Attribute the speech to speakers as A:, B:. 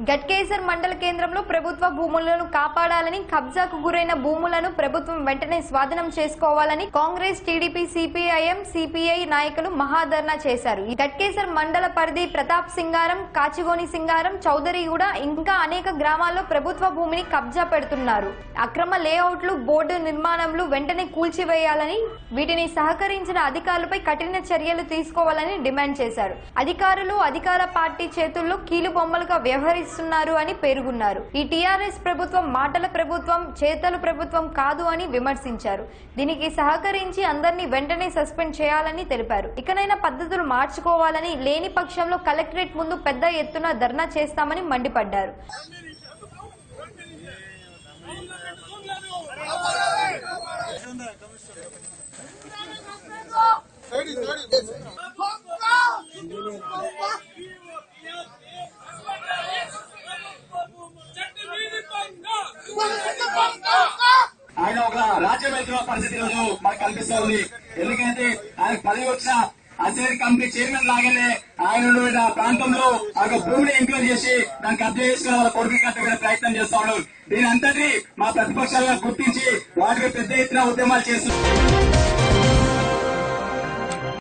A: గట్కేసర్ మండల కేంద్రంలో ప్రభుత్వ భూములను కాపాడాలని కబ్జాకు గురైన భూములను ప్రభుత్వం వెంటనే స్వాధీనం చేసుకోవాలని కాంగ్రెస్ టీడీపీ సిపిఐఎం సిపిఐ నాయకులు మహాధర్నా చేశారు ఈ గట్కేసర్ మండల పరిధి ప్రతాప్ సింగారం కాచిగోని సింగారం చౌదరిగూడ ఇంకా అనేక గ్రామాల్లో ప్రభుత్వ భూమిని కబ్జా పెడుతున్నారు అక్రమ లేఅవుట్లు బోర్డు నిర్మాణంలు వెంటనే కూల్చివేయాలని వీటిని సహకరించిన అధికారులపై కఠిన చర్యలు తీసుకోవాలని డిమాండ్ చేశారు అధికారులు అధికార పార్టీ చేతుల్లో కీలు బొమ్మలుగా వ్యవహరిస్తున్నారు అని పేర్కొన్నారు ఈ టీఆర్ఎస్ ప్రభుత్వం మాటల ప్రభుత్వం చేతల ప్రభుత్వం కాదు అని విమర్శించారు దీనికి సహకరించి అందరినీ వెంటనే సస్పెండ్ చేయాలని తెలిపారు ఇకనైనా పద్ధతులు మార్చుకోవాలని లేని పక్షంలో కలెక్టరేట్ ముందు పెద్ద ఎత్తున ధర్నా చేస్తామని మండిపడ్డారు
B: ఆయన ఒక రాజ్యం వెళ్తున్న పరిస్థితి రోజు మనకు కనిపిస్తుంది ఎందుకంటే ఆయన పదవి వచ్చిన అసెంబ్లీ కంపెనీ చైర్మన్ లాగానే ఆయన ఉన్న ఆ ప్రాంతంలో ఆ యొక్క భూమిని ఎంక్వైరీ చేసి దాన్ని కబ్జా చేసుకుని వాళ్ళ కొడుకు కట్టుకునే ప్రయత్నం చేస్తా ఉన్నారు దీని అంతటి మా ప్రతిపక్షాలుగా గుర్తించి వాటికి పెద్ద ఎత్తున ఉద్యమాలు చేస్తున్నారు